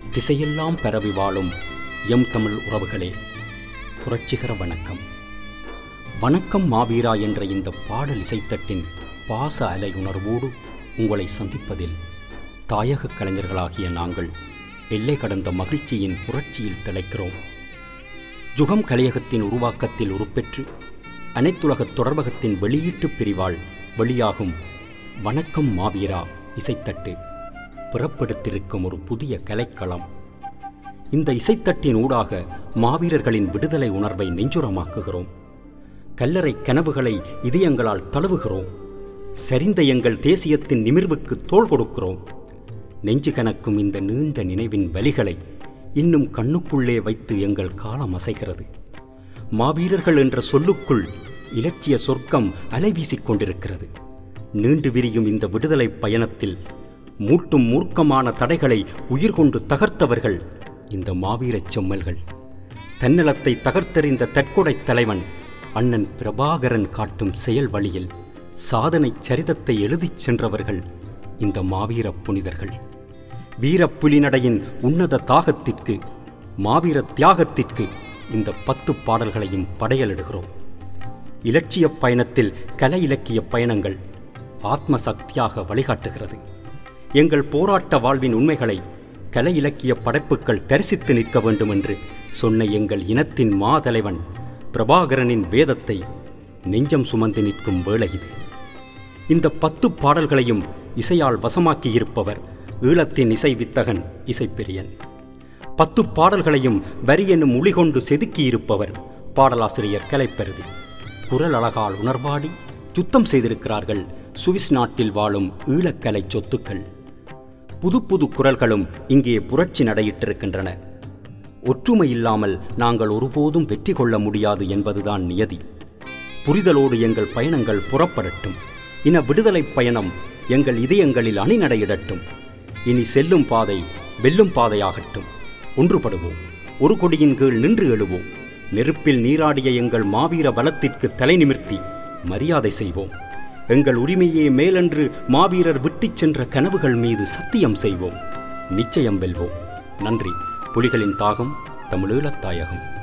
திசையெல்லாம் பரவி வாழும் எம் தமிழ் உறவுகளே புரட்சிகர வணக்கம் வணக்கம் மாவீரா என்ற இந்த பாடல் இசைத்தட்டின் பாச அலை உணர்வோடு உங்களை சந்திப்பதில் தாயக கலைஞர்களாகிய நாங்கள் எல்லை கடந்த மகிழ்ச்சியின் புரட்சியில் திளைக்கிறோம் ஜுகம் கலையகத்தின் உருவாக்கத்தில் உருப்பெற்று அனைத்துலக தொடர்பகத்தின் வெளியீட்டுப் பிரிவால் வெளியாகும் வணக்கம் மாவீரா இசைத்தட்டு பிறப்பெடுத்திருக்கும் ஒரு புதிய கலைக்களம் இந்த இசைத்தட்டின் ஊடாக மாவீரர்களின் விடுதலை உணர்வை நெஞ்சுரமாக்குகிறோம் கல்லறை கனவுகளை இதயங்களால் தழுவுகிறோம் சரிந்த எங்கள் தேசியத்தின் நிமிர்வுக்கு தோள் கொடுக்கிறோம் நெஞ்சு கணக்கும் இந்த நீண்ட நினைவின் வலிகளை இன்னும் கண்ணுக்குள்ளே வைத்து எங்கள் காலம் அசைகிறது மாவீரர்கள் என்ற சொல்லுக்குள் இலட்சிய சொர்க்கம் அலைவீசிக் கொண்டிருக்கிறது நீண்டு விரியும் இந்த விடுதலை பயணத்தில் மூட்டும் மூர்க்கமான தடைகளை உயிர்கொண்டு தகர்த்தவர்கள் இந்த மாவீரச் செம்மல்கள் தன்னலத்தை தகர்த்தெறிந்த தற்கொடை தலைவன் அண்ணன் பிரபாகரன் காட்டும் செயல் வழியில் சாதனை சரிதத்தை எழுதிச் சென்றவர்கள் இந்த மாவீர புனிதர்கள் வீரப்புலிநடையின் உன்னத தாகத்திற்கு மாவீர தியாகத்திற்கு இந்த பத்து பாடல்களையும் படையலிடுகிறோம் இலட்சிய பயணத்தில் கலை இலக்கிய பயணங்கள் ஆத்ம சக்தியாக வழிகாட்டுகிறது எங்கள் போராட்ட வாழ்வின் உண்மைகளை கலை இலக்கிய படைப்புகள் தரிசித்து நிற்க வேண்டும் என்று சொன்ன எங்கள் இனத்தின் மாதலைவன் பிரபாகரனின் வேதத்தை நெஞ்சம் சுமந்து நிற்கும் வேளை இது இந்த பத்து பாடல்களையும் இசையால் வசமாக்கியிருப்பவர் ஈழத்தின் இசை வித்தகன் இசைப்பிரியன் பத்து பாடல்களையும் வரி என்னும் மொழி கொண்டு செதுக்கியிருப்பவர் பாடலாசிரியர் கலைப்பருதி குரல் அழகால் உணர்வாடி சுத்தம் செய்திருக்கிறார்கள் சுவிஸ் நாட்டில் வாழும் ஈழக்கலை சொத்துக்கள் புது புது குரல்களும் இங்கே புரட்சி நடையிட்டிருக்கின்றன ஒற்றுமை இல்லாமல் நாங்கள் ஒருபோதும் வெற்றி கொள்ள முடியாது என்பதுதான் நியதி புரிதலோடு எங்கள் பயணங்கள் புறப்படட்டும் இன விடுதலை பயணம் எங்கள் இதயங்களில் அணிநடையிடட்டும் இனி செல்லும் பாதை வெல்லும் பாதையாகட்டும் ஒன்றுபடுவோம் ஒரு கொடியின் கீழ் நின்று எழுவோம் நெருப்பில் நீராடிய எங்கள் மாவீர பலத்திற்கு தலை நிமிர்த்தி மரியாதை செய்வோம் எங்கள் உரிமையே மேலென்று மாவீரர் விட்டுச் சென்ற கனவுகள் மீது சத்தியம் செய்வோம் நிச்சயம் வெல்வோம் நன்றி புலிகளின் தாகம் தமிழீழத் தாயகம்